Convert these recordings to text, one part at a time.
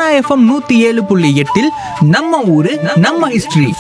Sona FM நூத்தி ஏழு புள்ளி எட்டில் நம்ம ஊரு நம்ம ஹிஸ்டரி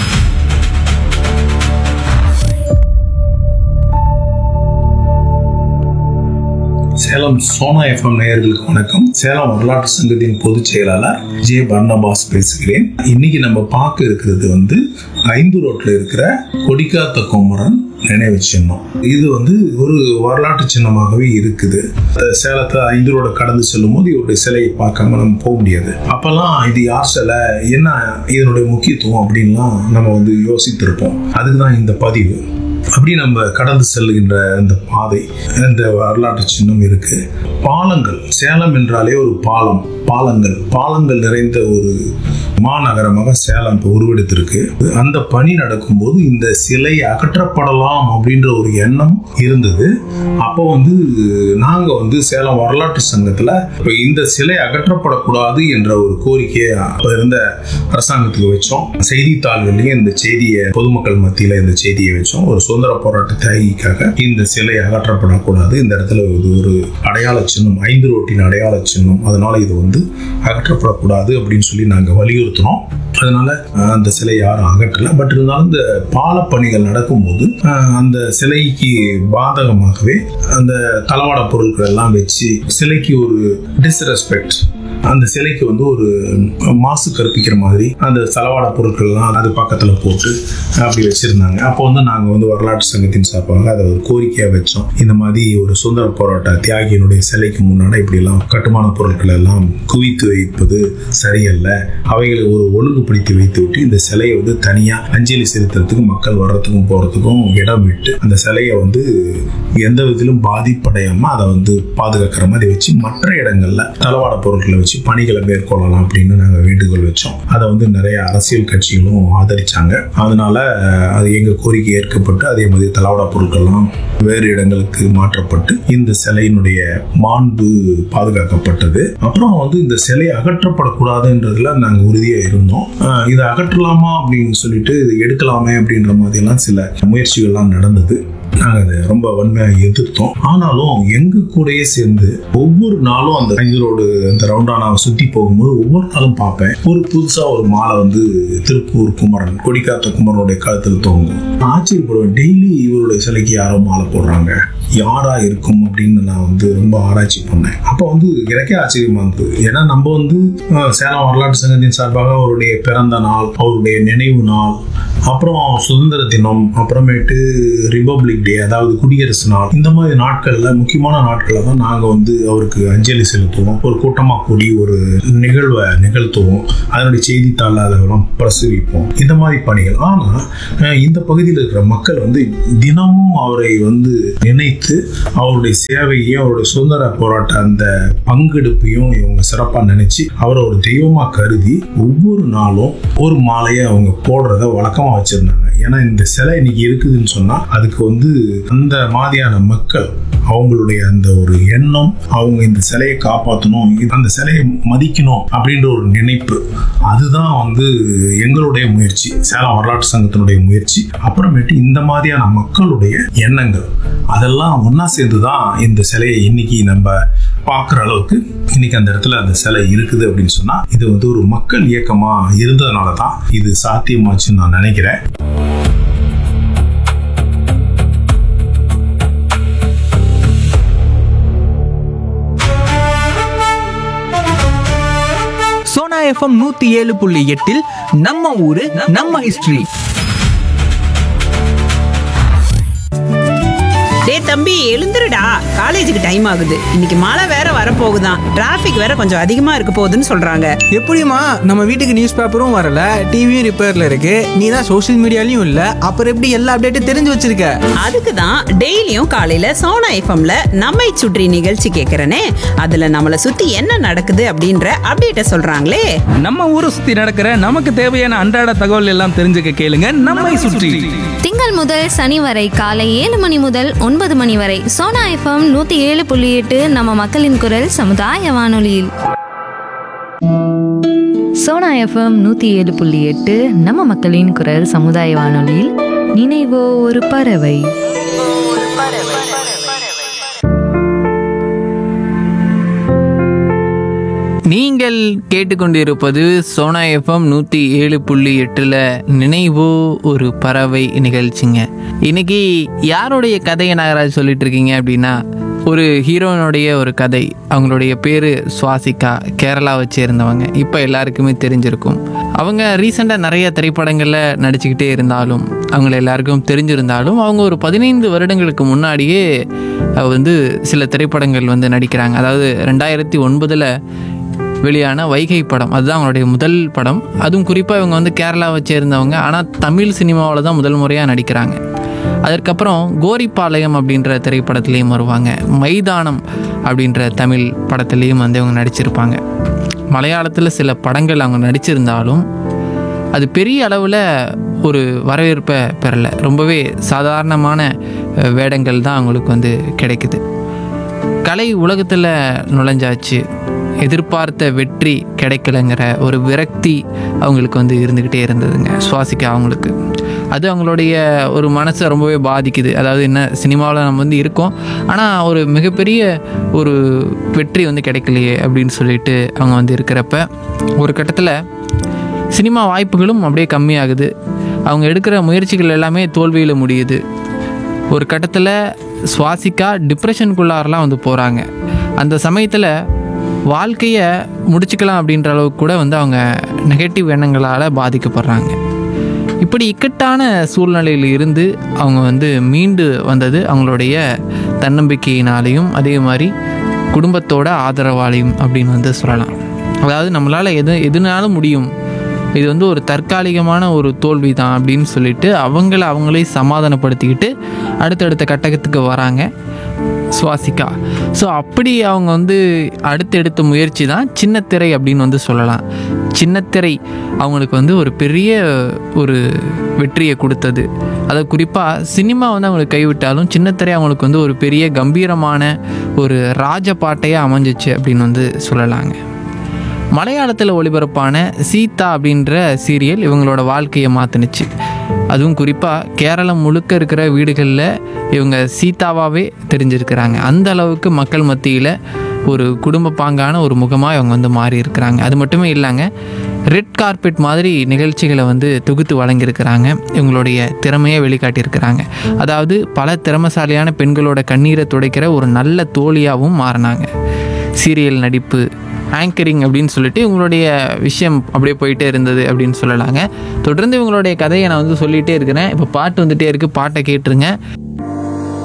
சேலம் சோனா எஃப்எம் நேயர்களுக்கு வணக்கம் சேலம் வரலாற்று சங்கத்தின் பொதுச் செயலாளர் ஜே பர்னபாஸ் பேசுகிறேன் இன்னைக்கு நம்ம பார்க்க இருக்கிறது வந்து ஐந்து ரோட்ல இருக்கிற கொடிக்காத்த குமரன் நினைவு சின்னம் இது வந்து ஒரு வரலாற்று சின்னமாகவே இருக்குது அஹ் சேலத்தை ஐந்து ரோட கடந்து செல்லும் போது இவருடைய சிலையை பார்க்காம நம்ம போக முடியாது அப்பெல்லாம் இது யார் சிலை என்ன இதனுடைய முக்கியத்துவம் அப்படின்லாம் நம்ம வந்து யோசித்திருப்போம் அதுக்கு தான் இந்த பதிவு அப்படி நம்ம கடந்து செல்கின்ற இந்த பாதை இந்த வரலாற்று சின்னம் இருக்கு பாலங்கள் சேலம் என்றாலே ஒரு பாலம் பாலங்கள் பாலங்கள் நிறைந்த ஒரு மாநகரமாக சேலம் இப்போ உருவெடுத்திருக்கு அந்த பணி நடக்கும்போது இந்த சிலை அகற்றப்படலாம் அப்படின்ற ஒரு எண்ணம் இருந்தது அப்போ வந்து நாங்கள் வந்து சேலம் வரலாற்று சங்கத்தில் இப்போ இந்த சிலை அகற்றப்படக்கூடாது என்ற ஒரு கோரிக்கையை அப்போ இருந்த அரசாங்கத்துக்கு வச்சோம் செய்தித்தாள்கள்லையும் இந்த செய்தியை பொதுமக்கள் மத்தியில் இந்த செய்தியை வச்சோம் ஒரு சுதந்திர போராட்ட தியாகிக்காக இந்த சிலை அகற்றப்படக்கூடாது இந்த இடத்துல இது ஒரு அடையாள சின்னம் ஐந்து ரோட்டின் அடையாள சின்னம் அதனால இது வந்து அகற்றப்படக்கூடாது அப்படின்னு சொல்லி நாங்கள் வலியுறுத்தினோம் அதனால அஹ், அந்த சிலை யாரும் அகற்றல பட் இருந்தாலும் இந்த பாலப்பணிகள் நடக்கும்போது அஹ், அந்த சிலைக்கு பாதகமாகவே அந்த தளவாட பொருட்கள் எல்லாம் வச்சு சிலைக்கு ஒரு டிஸ்ரெஸ்பெக்ட் அந்த சிலைக்கு வந்து ஒரு மாசு கற்பிக்கிற மாதிரி அந்த தளவாட பொருட்கள்லாம் அது பக்கத்தில் போட்டு அப்படி வச்சிருந்தாங்க அப்போ வந்து நாங்கள் வந்து வரலாற்று சங்கத்தின் சார்பாக அதை ஒரு கோரிக்கையாக வச்சோம் இந்த மாதிரி ஒரு சுதந்திர போராட்ட தியாகியினுடைய சிலைக்கு முன்னாடி இப்படிலாம் கட்டுமான பொருட்கள் எல்லாம் குவித்து வைப்பது சரியல்ல அவைகளை ஒரு ஒழுங்குபடுத்தி வைத்து விட்டு இந்த சிலையை வந்து தனியாக அஞ்சலி செலுத்துறதுக்கு மக்கள் வர்றதுக்கும் போகிறதுக்கும் இடம் விட்டு அந்த சிலையை வந்து எந்த விதத்திலும் பாதிப்படையாம அதை வந்து பாதுகாக்கிற மாதிரி வச்சு மற்ற இடங்கள்ல தளவாட பொருட்களை வச்சு பணிகளை மேற்கொள்ளலாம் அப்படின்னு நாங்கள் வேண்டுகோள் வச்சோம் அதை வந்து நிறைய அரசியல் கட்சிகளும் ஆதரிச்சாங்க அதனால அஹ், அது எங்க கோரிக்கை ஏற்கப்பட்டு அதே மாதிரி தளவாட பொருட்கள்லாம் வேறு இடங்களுக்கு மாற்றப்பட்டு இந்த சிலையினுடைய மாண்பு பாதுகாக்கப்பட்டது அப்புறம் வந்து இந்த சிலை அகற்றப்படக்கூடாதுன்றதுல நாங்கள் உறுதியாக இருந்தோம் அஹ், இதை அகற்றலாமா அப்படின்னு சொல்லிட்டு இது எடுக்கலாமே அப்படின்ற மாதிரிலாம் சில முயற்சிகள்லாம் நடந்தது நாங்கள் அதை ரொம்ப வன்மையாக எதிர்த்தோம் ஆனாலும் எங்க கூடயே சேர்ந்து ஒவ்வொரு நாளும் அந்த ஐந்தரோடு அந்த ரவுண்டானாவை சுற்றி போகும்போது ஒவ்வொரு நாளும் பார்ப்பேன் ஒரு புதுசா ஒரு மாலை வந்து திருப்பூர் குமரன் கொடிக்காத்த குமரனுடைய கழுத்தில் தோங்கும் நான் ஆச்சரியப்படுவேன் டெய்லி இவருடைய சிலைக்கு யாரோ மாலை போடுறாங்க யாரா இருக்கும் அப்படின்னு நான் வந்து ரொம்ப ஆராய்ச்சி பண்ணேன் அப்போ வந்து எனக்கே ஆச்சரியமா இருந்தது ஏன்னா நம்ம வந்து அஹ், சேலம் வரலாற்று சங்கத்தின் சார்பாக அவருடைய பிறந்த நாள் அவருடைய நினைவு நாள் அப்புறம் சுதந்திர தினம் அப்புறமேட்டு ரிபப்ளிக் டே அதாவது குடியரசு நாள் இந்த மாதிரி நாட்கள்ல முக்கியமான நாட்கள்ல தான் நாங்க வந்து அவருக்கு அஞ்சலி செலுத்துவோம் ஒரு கூட்டமா கூடி ஒரு நிகழ்வை நிகழ்த்துவோம் அதனுடைய செய்தித்தாள் அதெல்லாம் பிரசுரிப்போம் இந்த மாதிரி பணிகள் ஆனா அஹ், இந்த பகுதியில் இருக்கிற மக்கள் வந்து தினமும் அவரை வந்து நினைத்து அவருடைய சேவையையும் அவருடைய சுதந்திர போராட்ட அந்த பங்கெடுப்பையும் இவங்க சிறப்பா நினைச்சு அவரை ஒரு தெய்வமா கருதி ஒவ்வொரு நாளும் ஒரு மாலையை அவங்க போடுறத வழக்கமா வச்சிருந்தாங்க ஏன்னா இந்த சிலை இன்னைக்கு இருக்குதுன்னு சொன்னா அதுக்கு வந்து அந்த மாதிரியான மக்கள் அவங்களுடைய அந்த ஒரு எண்ணம் அவங்க இந்த சிலையை காப்பாற்றணும் இது- அந்த சிலையை மதிக்கணும் அப்படின்ற ஒரு நினைப்பு அதுதான் வந்து எங்களுடைய முயற்சி சேலம் வரலாற்று சங்கத்தினுடைய முயற்சி அப்புறமேட்டு இந்த மாதிரியான மக்களுடைய எண்ணங்கள் அதெல்லாம் ஒண்ணா சேர்ந்து தான் இந்த சிலையை இன்னைக்கு நம்ம பார்க்குற அளவுக்கு இன்னைக்கு அந்த இடத்துல அந்த சிலை இருக்குது அப்படின்னு சொன்னா இது வந்து ஒரு மக்கள் இயக்கமா இருந்ததுனால தான் இது சாத்தியமாச்சுன்னு நான் நினைக்கிறேன் சோனா எஃப்எம் நூத்தி ஏழு புள்ளி எட்டில் நம்ம ஊரு நம்ம ஹிஸ்டரி டேய் தம்பி எழுந்துருடா காலேஜுக்கு டைம் ஆகுது இன்னைக்கு மழை வேற வரப்போகுதான் டிராஃபிக் வேற கொஞ்சம் அதிகமா இருக்க போகுதுன்னு சொல்றாங்க எப்படிம்மா நம்ம வீட்டுக்கு நியூஸ் பேப்பரும் வரல டிவியும் ரிப்பேர்ல இருக்கு நீ தான் சோஷியல் மீடியாலையும் இல்ல அப்புறம் எப்படி எல்லா அப்டேட்டும் தெரிஞ்சு வச்சிருக்க அதுக்கு தான் டெய்லியும் காலையில சோனா எஃப்எம்ல நம்மை சுற்றி நிகழ்ச்சி கேட்கறனே அதுல நம்மள சுத்தி என்ன நடக்குது அப்படின்ற அப்டேட்ட சொல்றாங்களே நம்ம ஊரை சுத்தி நடக்கிற நமக்கு தேவையான அன்றாட தகவல் எல்லாம் தெரிஞ்சுக்க கேளுங்க நம்மை சுற்றி திங்கள் முதல் சனி வரை காலை ஏழு மணி முதல் ஒன்பது மணி வரை சோனா எஃப்எம் நூத்தி ஏழு புள்ளி எட்டு நம்ம மக்களின் குரல் சமுதாய வானொலியில் சோனா எஃப்எம் நூற்றி ஏழு புள்ளி எட்டு நம்ம மக்களின் குரல் சமுதாய வானொலியில் நினைவோ ஒரு பறவை நீங்கள் கேட்டுக்கொண்டிருப்பது சோனா எஃப்எம் நூற்றி ஏழு புள்ளி எட்டில் நினைவோ ஒரு பறவை நிகழ்ச்சிங்க இன்னைக்கு யாருடைய கதையை நாகராஜ் சொல்லிட்டு இருக்கீங்க அப்படின்னா ஒரு ஹீரோயினுடைய ஒரு கதை அவங்களுடைய பேர் சுவாசிகா கேரளாவை சேர்ந்தவங்க இப்போ எல்லாருக்குமே தெரிஞ்சிருக்கும் அவங்க ரீசெண்டாக நிறைய திரைப்படங்களில் நடிச்சுக்கிட்டே இருந்தாலும் அவங்கள எல்லாருக்கும் தெரிஞ்சிருந்தாலும் அவங்க ஒரு பதினைந்து வருடங்களுக்கு முன்னாடியே அஹ், வந்து சில திரைப்படங்கள் வந்து நடிக்கிறாங்க அதாவது ரெண்டாயிரத்தி ஒன்பதில் வெளியான வைகை படம் அதுதான் அவங்களுடைய முதல் படம் அதுவும் குறிப்பாக இவங்க வந்து கேரளாவை சேர்ந்தவங்க ஆனால் தமிழ் சினிமாவில் தான் முதல் முறையாக நடிக்கிறாங்க அதற்கப்புறம் கோரிப்பாளையம் அப்படின்ற திரைப்படத்துலேயும் வருவாங்க மைதானம் அப்படின்ற தமிழ் படத்துலேயும் வந்து இவங்க நடிச்சிருப்பாங்க மலையாளத்தில் சில படங்கள் அவங்க நடிச்சிருந்தாலும் அது பெரிய அளவில் ஒரு வரவேற்பை பெறலை ரொம்பவே சாதாரணமான அஹ், வேடங்கள் தான் அவங்களுக்கு வந்து கிடைக்குது கலை உலகத்தில் நுழைஞ்சாச்சு எதிர்பார்த்த வெற்றி கிடைக்கலங்கிற ஒரு விரக்தி அவங்களுக்கு வந்து இருந்துக்கிட்டே இருந்ததுங்க சுவாசிக்க அவங்களுக்கு அது அவங்களுடைய ஒரு மனசை ரொம்பவே பாதிக்குது அதாவது என்ன சினிமாவில் நம்ம வந்து இருக்கோம் ஆனால் ஒரு மிகப்பெரிய ஒரு வெற்றி வந்து கிடைக்கலையே அப்படின்னு சொல்லிட்டு அவங்க வந்து இருக்கிறப்ப ஒரு கட்டத்தில் சினிமா வாய்ப்புகளும் அப்படியே கம்மியாகுது அவங்க எடுக்கிற முயற்சிகள் எல்லாமே தோல்வியில் முடியுது ஒரு கட்டத்தில் சுவாசிக்கா டிப்ரெஷனுக்குள்ளாரெலாம் வந்து போகிறாங்க அந்த சமயத்தில் வாழ்க்கையை முடிச்சுக்கலாம் அப்படின்ற அளவுக்கு கூட வந்து அவங்க நெகட்டிவ் எண்ணங்களால் பாதிக்கப்படுறாங்க இப்படி இக்கட்டான சூழ்நிலையில் இருந்து அவங்க வந்து மீண்டு வந்தது அவங்களுடைய தன்னம்பிக்கையினாலையும் அதே மாதிரி குடும்பத்தோட ஆதரவாலையும் அப்படின்னு வந்து சொல்லலாம் அதாவது நம்மளால் எது எதுனாலும் முடியும் இது வந்து ஒரு தற்காலிகமான ஒரு தோல்வி தான் அப்படின்னு சொல்லிட்டு அவங்கள அவங்களே சமாதானப்படுத்திக்கிட்டு அடுத்தடுத்த கட்டத்துக்கு வராங்க சுவாசிக்கா ஸோ அப்படி அவங்க வந்து அடுத்தெடுத்த முயற்சி தான் சின்னத்திரை அப்படின்னு வந்து சொல்லலாம் சின்னத்திரை அவங்களுக்கு வந்து ஒரு பெரிய ஒரு வெற்றியை கொடுத்தது அதை குறிப்பாக சினிமா வந்து அவங்களுக்கு கைவிட்டாலும் சின்னத்திரை அவங்களுக்கு வந்து ஒரு பெரிய கம்பீரமான ஒரு ராஜபாட்டையாக அமைஞ்சிச்சு அப்படின்னு வந்து சொல்லலாங்க மலையாளத்தில் ஒளிபரப்பான சீதா அப்படின்ற சீரியல் இவங்களோட வாழ்க்கையை மாற்றுனுச்சு அதுவும் குறிப்பாக கேரளம் முழுக்க இருக்கிற வீடுகளில் இவங்க சீதாவாகவே தெரிஞ்சிருக்கிறாங்க அந்த அளவுக்கு மக்கள் மத்தியில் ஒரு குடும்ப பாங்கான ஒரு முகமாக இவங்க வந்து மாறி இருக்கிறாங்க அது மட்டுமே இல்லைங்க ரெட் கார்பெட் மாதிரி நிகழ்ச்சிகளை வந்து தொகுத்து வழங்கியிருக்கிறாங்க இவங்களுடைய திறமையை வெளிக்காட்டியிருக்கிறாங்க அதாவது பல திறமசாலியான பெண்களோட கண்ணீரை துடைக்கிற ஒரு நல்ல தோழியாகவும் மாறினாங்க சீரியல் நடிப்பு ஆங்கரிங் அப்படின்னு சொல்லிட்டு இவங்களுடைய விஷயம் அப்படியே போயிட்டே இருந்தது அப்படின்னு சொல்லலாங்க தொடர்ந்து இவங்களுடைய கதையை நான் வந்து சொல்லிகிட்டே இருக்கிறேன் இப்போ பாட்டு வந்துட்டே இருக்குது பாட்டை கேட்டுருங்க